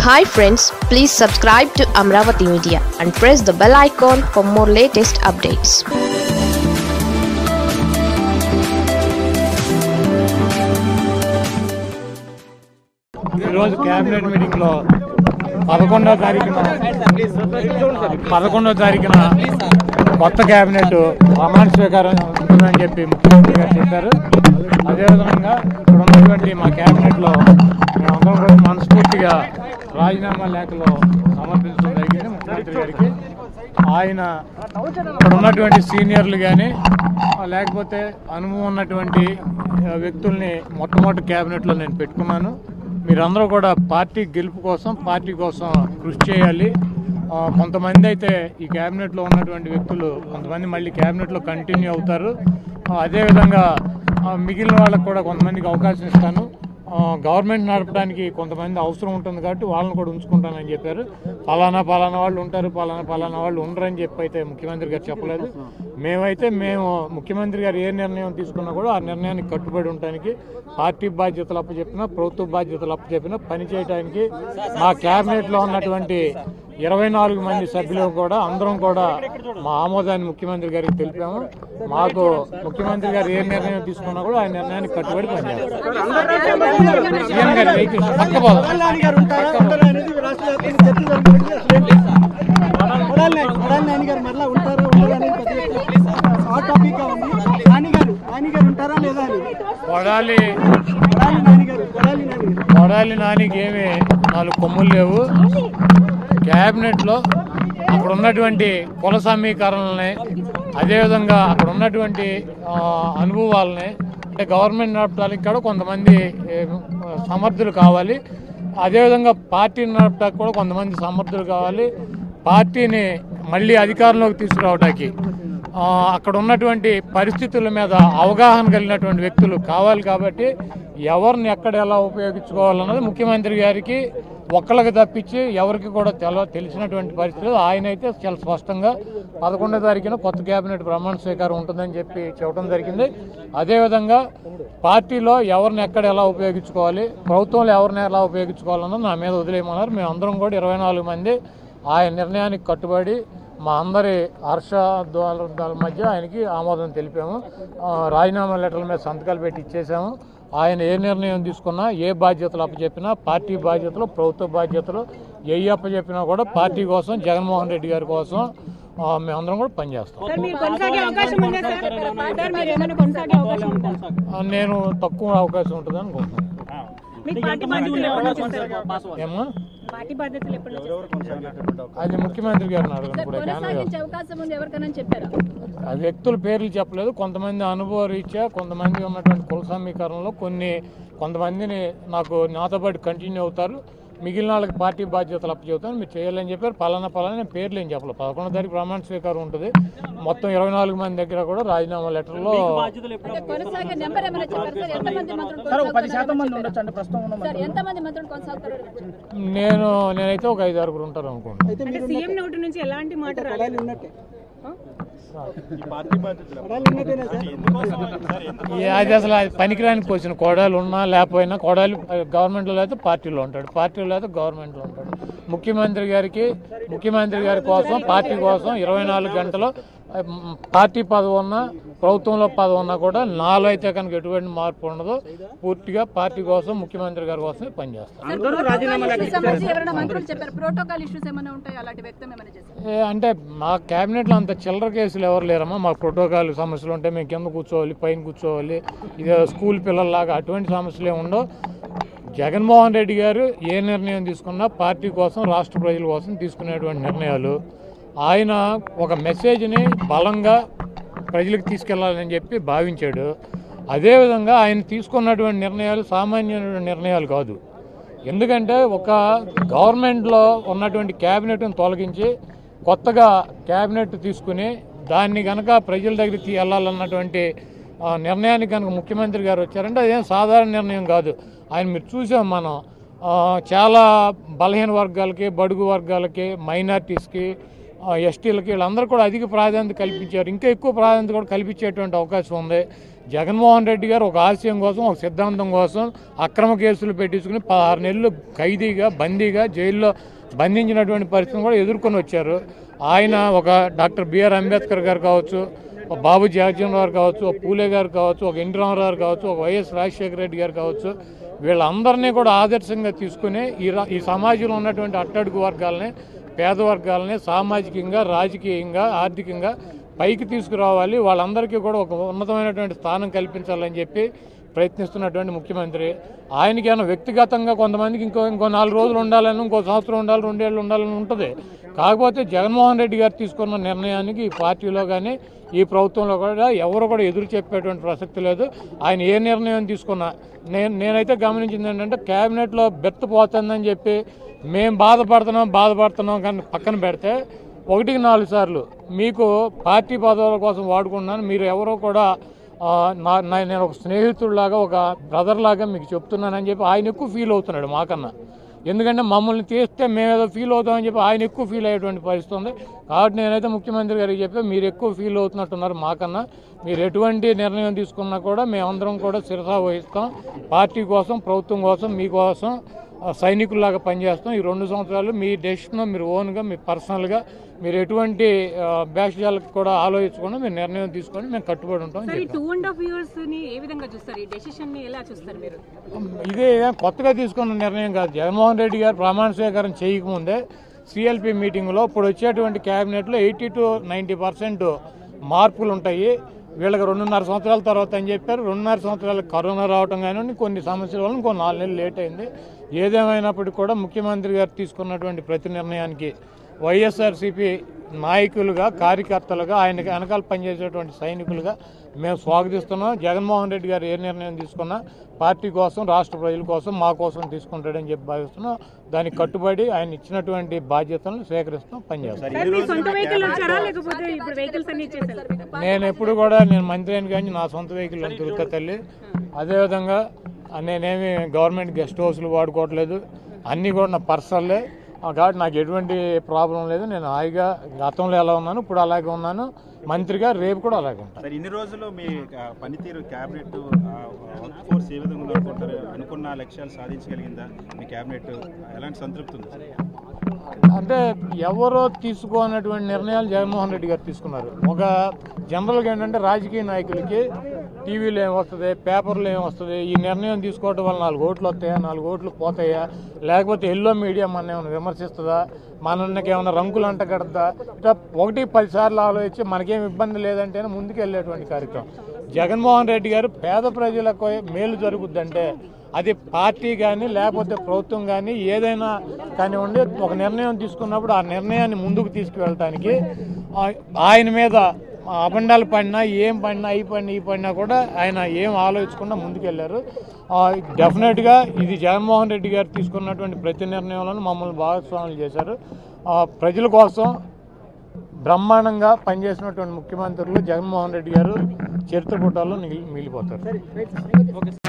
Hi friends please subscribe to Amaravati media and press the bell icon for more latest updates ఈరోజు cabinet meeting లో పదకొండో తారీఖున పదకొండో తారీఖున కొత్త కేబినెట్ ప్రమాణ స్వీకారం ఉంటుందని చెప్పి ముఖ్యమంత్రి గారు చెప్పారు అదేవిధంగా ఇక్కడ ఉన్నటువంటి మా కేబినెట్ లో మేమందరం కూడా మనస్ఫూర్తిగా రాజీనామా లేఖలో సమర్పించడం జరిగింది ముఖ్యమంత్రి గారికి ఆయన ఇక్కడ ఉన్నటువంటి సీనియర్లు కానీ లేకపోతే అనుభవం ఉన్నటువంటి ఆ, వ్యక్తుల్ని మొట్టమొదటి క్యాబినెట్లో నేను పెట్టుకున్నాను మీరందరూ కూడా పార్టీ గెలుపు కోసం పార్టీ కోసం కృషి చేయాలి ఆ, కొంతమంది అయితే ఈ క్యాబినెట్లో ఉన్నటువంటి వ్యక్తులు కొంతమంది మళ్ళీ క్యాబినెట్లో కంటిన్యూ అవుతారు ఆ, అదేవిధంగా ఆ, మిగిలిన వాళ్ళకు కూడా కొంతమందికి అవకాశం ఇస్తాను ఆ, గవర్నమెంట్ నడపడానికి కొంతమంది అవసరం ఉంటుంది కాబట్టి వాళ్ళని కూడా ఉంచుకుంటానని చెప్పారు పలానా పలానా వాళ్ళు ఉంటారు పలానా పలానా వాళ్ళు ఉండరని చెప్పి అయితే ముఖ్యమంత్రి గారు చెప్పలేదు మేమైతే మేము ముఖ్యమంత్రి గారు ఏ నిర్ణయం తీసుకున్నా కూడా ఆ నిర్ణయానికి కట్టుబడి ఉండటానికి పార్టీ బాధ్యతలు అప్పచెప్పినా ప్రభుత్వ బాధ్యతలు అప్పచెప్పినా పని చేయడానికి మా క్యాబినెట్లో ఉన్నటువంటి ఇరవై నాలుగు మంది సభ్యులు కూడా అందరం కూడా మా ఆమోదాన్ని ముఖ్యమంత్రి గారికి తెలిపాము మాకు ముఖ్యమంత్రి గారు ఏ నిర్ణయం తీసుకున్నా కూడా ఆ నిర్ణయానికి కట్టుబడి పనిచేస్తాం సీఎం గారు వెహికల్ పక్క పోదాం. కొడాలి గారు ఉంటారా ఉండరా అనేది రాష్ట్ర వ్యాప్తంగా చర్చ జరుగుతుంది కొడాలి నాని- కొడాలి నాని గారు మరలా ఉంటారా ఉండరా అనేది పెద్ద ఎత్తున హాట్ టాపిక్ గా ఉంది నాని గారు నాని గారు ఉంటారా లేదా అని కొడాలి కొడాలి నాని గారు కొడాలి నాని గారు కొడాలి నానికి ఏమి నాలుగు కొమ్ములు లేవు క్యాబినెట్లో అక్కడ ఉన్నటువంటి కుల సమీకరణల్ని అదేవిధంగా అక్కడ ఉన్నటువంటి ఆ, అనుభవాలని అంటే గవర్నమెంట్ నడపడానికి కూడా కొంతమంది ఏ, సమర్థులు కావాలి అదేవిధంగా పార్టీని నడపడానికి కూడా కొంతమంది సమర్థులు కావాలి పార్టీని మళ్ళీ అధికారంలోకి తీసుకురావడానికి ఆ, అక్కడ ఉన్నటువంటి పరిస్థితుల మీద అవగాహన కలిగినటువంటి వ్యక్తులు కావాలి కాబట్టి ఎవరిని ఎక్కడ ఎలా ఉపయోగించుకోవాలన్నది ముఖ్యమంత్రి గారికి ఒక్కళ్ళకి తప్పించి ఎవరికి కూడా తెల తెలిసినటువంటి పరిస్థితి లేదు. ఆయన అయితే చాలా స్పష్టంగా పదకొండో తారీఖున కొత్త కేబినెట్ ప్రమాణ స్వీకారం ఉంటుందని చెప్పి చెప్పడం జరిగింది అదేవిధంగా పార్టీలో ఎవరిని ఎక్కడ ఎలా ఉపయోగించుకోవాలి ప్రభుత్వంలో ఎవరిని ఎలా ఉపయోగించుకోవాలన్నది నా మీద వదిలేయమన్నారు మేము అందరం కూడా ఇరవై నాలుగు మంది ఆయన నిర్ణయానికి కట్టుబడి మా అందరి హర్ష ద్వాల మధ్య ఆయనకి ఆమోదం తెలిపాము ఆ, రాజీనామా లెటర్ల మీద సంతకాలు పెట్టి ఇచ్చేసాము ఆయన ఏ నిర్ణయం తీసుకున్నా ఏ బాధ్యతలు అప్పచెప్పినా పార్టీ బాధ్యతలు ప్రభుత్వ బాధ్యతలు ఏ అప్పచెప్పినా కూడా పార్టీ కోసం జగన్మోహన్ రెడ్డి గారి కోసం ఆ, మేమందరం కూడా పనిచేస్తాం సార్ మీరు కొనసాగే అవకాశం ఉందా సార్ సార్ మీరు ఏమైనా కొనసాగే అవకాశం ఉందా ఆ, నేను తక్కువ అవకాశం ఉంటుంది అనుకుంటున్నాను మీకు పార్టీ బాధ్యతలు ఎప్పుడు నుంచి ఇస్తారు? ఏమో పార్టీ బాధ్యతలు ఎప్పుడు నుంచి ఇస్తారు? అది ముఖ్యమంత్రి గారిని అడగండి ఇప్పుడు క్యాన్ కొనసాగించే అవకాశం ఉంది ఎవరికైనా చెప్పారా ఆ వ్యక్తుల పేర్లు చెప్పలేదు కొంతమంది అనుభవ రీత్యా కొంతమంది ఉన్నటువంటి కుల సమీకరణలో కొన్ని కొంతమందిని నాకు నాతో పాటు కంటిన్యూ అవుతారు మిగిలిన వాళ్ళకి పార్టీ బాధ్యతలు అప్పచెబుతాను మీరు చేయాలని చెప్పారు పలానా పలానా నేను పేర్లు ఏం చెప్పలేదు పదకొండో తారీఖు ప్రమాణ స్వీకారం ఉంటుంది మొత్తం ఇరవై నాలుగు మంది దగ్గర కూడా రాజీనామా లెటర్లో అంటే కొనసాగే నెంబర్ ఏమైనా చెప్పారు సార్ ఎంతమంది మంత్రులు పది శాతం మంది ఉండొచ్చు అంటే ప్రస్తుతం సార్ ఎంతమంది మంత్రులు కొనసాగుతారు నేను నేనైతే ఒక ఐదు ఆరుగురు ఉంటారు అనుకుంటున్నాను అయితే అంటే మీరు సీఎం నోటి నుంచి ఎలాంటి మాట రాలేదు కొడాలి ఉన్నట్టే కొడాలి ఉన్నట్టేనా సార్ ఈ- అది అసలు అది పనికిరాని క్వశ్చన్ కోడాలు ఉన్నా లేకపోయినా కోడాలు గవర్నమెంట్లో అయితే పార్టీలో ఉంటాడు పార్టీలో అయితే గవర్నమెంట్లో ఉంటాడు ముఖ్యమంత్రి గారికి ముఖ్యమంత్రి గారి కోసం పార్టీ కోసం ఇరవై నాలుగు గంటలు ఆ, మ్, పార్టీ పదవి ఉన్నా ప్రభుత్వంలో పదవి ఉన్నా కూడా నాలో అయితే కనుక ఎటువంటి మార్పు ఉండదు పూర్తిగా పార్టీ కోసం ముఖ్యమంత్రి గారి కోసమే పనిచేస్తాను సంబంధించి ఎవరైనా మంత్రులు చెప్పారు ప్రోటోకాల్ ఇష్యూస్ ఏమైనా ఉంటాయి అలాంటి వ్యక్తం ఏమైనా చేశారు ఏ, అంటే మా క్యాబినెట్లో అంత చిల్లర కేసులు ఎవరు లేరమ్మా మా ప్రోటోకాల్ సమస్యలు ఉంటే మేము కింద కూర్చోవాలి పైన కూర్చోవాలి ఇదే స్కూల్ పిల్లల్లాగా అటువంటి సమస్యలు ఏమి ఉండవు జగన్మోహన్ రెడ్డి గారు ఏ నిర్ణయం తీసుకున్నా పార్టీ కోసం రాష్ట్ర ప్రజల కోసం తీసుకునేటువంటి నిర్ణయాలు ఆయన ఒక మెసేజ్ని బలంగా ప్రజలకు తీసుకెళ్లాలని చెప్పి భావించాడు అదేవిధంగా ఆయన తీసుకున్నటువంటి నిర్ణయాలు సామాన్యమైన నిర్ణయాలు కాదు ఎందుకంటే ఒక గవర్నమెంట్లో ఉన్నటువంటి క్యాబినెట్ను తొలగించి కొత్తగా క్యాబినెట్ తీసుకుని దాన్ని కనుక ప్రజల దగ్గరికి వెళ్ళాలన్నటువంటి ఆ, నిర్ణయానికి కనుక ముఖ్యమంత్రి గారు వచ్చారంటే అదేం సాధారణ నిర్ణయం కాదు ఆయన మీరు చూసాం మనం ఆ, చాలా బలహీన వర్గాలకి బడుగు వర్గాలకి మైనార్టీస్కి ఎస్టీలకి వీళ్ళందరూ కూడా అధిక ప్రాధాన్యత కల్పించారు ఇంకా ఎక్కువ ప్రాధాన్యత కూడా కల్పించేటువంటి అవకాశం ఉంది జగన్మోహన్ రెడ్డి గారు ఒక ఆశయం కోసం ఒక సిద్ధాంతం కోసం అక్రమ కేసులు పెట్టించుకుని పదహారు నెలలు ఖైదీగా బందీగా జైల్లో బంధించినటువంటి పరిస్థితిని కూడా ఎదుర్కొని వచ్చారు ఆయన ఒక డాక్టర్ బిఆర్ అంబేద్కర్ గారు కావచ్చు ఒక బాబు జగజ్జన్ గారు కావచ్చు ఒక పూలే గారు కావచ్చు ఒక ఎన్టీ రామారావు గారు కావచ్చు ఒక వైఎస్ రాజశేఖర రెడ్డి గారు కావచ్చు వీళ్ళందరినీ కూడా ఆదర్శంగా తీసుకుని ఈ రా- ఈ సమాజంలో ఉన్నటువంటి అట్టడుగు వర్గాలని పేద వర్గాలని సామాజికంగా రాజకీయంగా ఆర్థికంగా పైకి తీసుకురావాలి వాళ్ళందరికీ కూడా ఒక ఉన్నతమైనటువంటి స్థానం కల్పించాలని చెప్పి ప్రయత్నిస్తున్నటువంటి ముఖ్యమంత్రి ఆయనకి ఏమైనా వ్యక్తిగతంగా కొంతమందికి ఇంకో ఇంకో నాలుగు రోజులు ఉండాలని ఇంకో సంవత్సరం ఉండాలి రెండేళ్ళు ఉండాలని ఉంటుంది కాకపోతే జగన్మోహన్ రెడ్డి గారు తీసుకున్న నిర్ణయానికి ఈ పార్టీలో కానీ ఈ ప్రభుత్వంలో కూడా ఎవరు కూడా ఎదురు చెప్పేటువంటి ప్రసక్తి లేదు ఆయన ఏ నిర్ణయం తీసుకున్నా నేను నేనైతే గమనించింది ఏంటంటే క్యాబినెట్లో బెర్త్ పోతుందని చెప్పి మేము బాధపడుతున్నాం బాధపడుతున్నాం కానీ పక్కన పెడితే ఒకటికి నాలుగు సార్లు మీకు పార్టీ పదవుల కోసం వాడుకున్నాను మీరు ఎవరో కూడా ఆ, నా నా- నేను ఒక స్నేహితుడిలాగా ఒక బ్రదర్ లాగా మీకు చెప్తున్నానని చెప్పి ఆయన ఎక్కువ ఫీల్ అవుతున్నాడు మాకన్నా ఎందుకంటే మమ్మల్ని తీస్తే మేము ఏదో ఫీల్ అవుతామని చెప్పి ఆయన ఎక్కువ ఫీల్ అయ్యేటువంటి పరిస్థితి ఉంది కాబట్టి నేనైతే ముఖ్యమంత్రి గారికి చెప్పి మీరు ఎక్కువ ఫీల్ అవుతున్నట్టున్నారు మాకన్నా మీరు ఎటువంటి నిర్ణయం తీసుకున్నా కూడా మేమందరం కూడా శిరసా వహిస్తాం పార్టీ కోసం ప్రభుత్వం కోసం మీకోసం ఆ, సైనికుల్లాగా పనిచేస్తాం ఈ రెండు సంవత్సరాలు మీ డెసిషన్ మీరు ఓన్గా మీ పర్సనల్గా మీరు ఎటువంటి బ్యాష్యాలకు కూడా ఆలోచించకుండా మీరు నిర్ణయం తీసుకొని మేము కట్టుబడి ఉంటాం అని సార్ ఈ చెప్పాం. టూ అండ్ హాఫ్ ఇయర్స్ ని ఏ విధంగా చూస్తారు ఈ డెసిషన్ ని ఎలా చూస్తారు మీరు ఇదే కొత్తగా తీసుకున్న నిర్ణయం కాదు జగన్మోహన్ రెడ్డి గారు ప్రమాణ స్వీకారం చేయకముందే సిఎల్పి మీటింగ్లో ఇప్పుడు వచ్చేటువంటి క్యాబినెట్లో ఎయిటీ టు నైంటీ పర్సెంట్ మార్పులు ఉంటాయి వీళ్ళకి రెండున్నర సంవత్సరాల తర్వాత అని చెప్పారు రెండున్నర సంవత్సరాలకు కరోనా రావటం కానివ్వండి కొన్ని సమస్యల వల్ల ఇంకో నాలుగు నెలలు లేట్ అయింది ఏదేమైనప్పటికీ కూడా ముఖ్యమంత్రి గారు తీసుకున్నటువంటి ప్రతి నిర్ణయానికి వైఎస్ఆర్సీపీ నాయకులుగా కార్యకర్తలుగా ఆయనకి వెనకాల పనిచేసేటువంటి సైనికులుగా మేము స్వాగతిస్తున్నాం జగన్మోహన్ రెడ్డి గారు ఏ నిర్ణయం తీసుకున్నా పార్టీ కోసం రాష్ట్ర ప్రజల కోసం మా కోసం తీసుకుంటాడని చెప్పి భావిస్తున్నాం దానికి కట్టుబడి ఆయన ఇచ్చినటువంటి బాధ్యతలను స్వీకరిస్తాం పనిచేస్తాం సార్ మీ సొంత వెహికల్ వచ్చారా లేకపోతే ఇప్పుడు వెహికల్స్ అన్ని ఇచ్చేసారు నేను ఎప్పుడు కూడా నేను మంత్రి అయిన కానీ నా సొంత వెహికల్ తిరుగుతా తల్లి అదేవిధంగా నేనేమి గవర్నమెంట్ గెస్ట్ హౌస్లు వాడుకోవట్లేదు అన్నీ కూడా నా పర్సనల్లే ఆ, కాబట్టి నాకు ఎటువంటి ప్రాబ్లం లేదు నేను హాయిగా గతంలో ఎలా ఉన్నాను ఇప్పుడు అలాగే ఉన్నాను మంత్రిగా రేపు కూడా అలాగే ఉంటాను సార్ ఇన్ని రోజులు మీ ఆ, పనితీరు క్యాబినెట్ వర్క్ ఫోర్స్ ఏ విధంగా ఉందనుకుంటారు అనుకున్న లక్ష్యాలు సాధించగలిగిందా మీ క్యాబినెట్ ఎలాంటి సంతృప్తి ఉంది సార్ అంటే ఎవరో తీసుకోనటువంటి నిర్ణయాలు జగన్మోహన్ రెడ్డి గారు తీసుకున్నారు ఒక జనరల్గా ఏంటంటే రాజకీయ నాయకులకి టీవీలో ఏం వస్తుంది పేపర్లో ఏం వస్తుంది ఈ నిర్ణయం తీసుకోవడం వల్ల నాలుగు ఓట్లు వస్తాయా నాలుగు ఓట్లు పోతాయా లేకపోతే ఎల్లో మీడియా మన ఏమైనా విమర్శిస్తుందా మనకి ఏమైనా రంకులు అంట కడతా ఇట్లా ఒకటి పది సార్లు ఆలోచించి మనకేం ఇబ్బంది లేదంటేనే ముందుకు వెళ్ళేటువంటి కార్యక్రమం జగన్మోహన్ రెడ్డి గారు పేద ప్రజలకు మేలు జరుగుద్దంటే అది పార్టీ కానీ లేకపోతే ప్రభుత్వం కానీ ఏదైనా కానివ్వండి ఒక నిర్ణయం తీసుకున్నప్పుడు ఆ నిర్ణయాన్ని ముందుకు తీసుకువెళ్ళటానికి ఆ- ఆయన మీద అబండాలు పడినా ఏం పడినా అయి పడినా ఈ పడినా కూడా ఆయన ఏం ఆలోచించకుండా ముందుకెళ్లారు డెఫినెట్గా ఇది జగన్మోహన్ రెడ్డి గారు తీసుకున్నటువంటి ప్రతి నిర్ణయంలోనూ మమ్మల్ని భాగస్వాములు చేశారు ఆ, ప్రజల కోసం బ్రహ్మాండంగా పనిచేసినటువంటి ముఖ్యమంత్రులు జగన్మోహన్ రెడ్డి గారు చరిత్ర పుటాల్లో మిగిలి మిగిలిపోతారు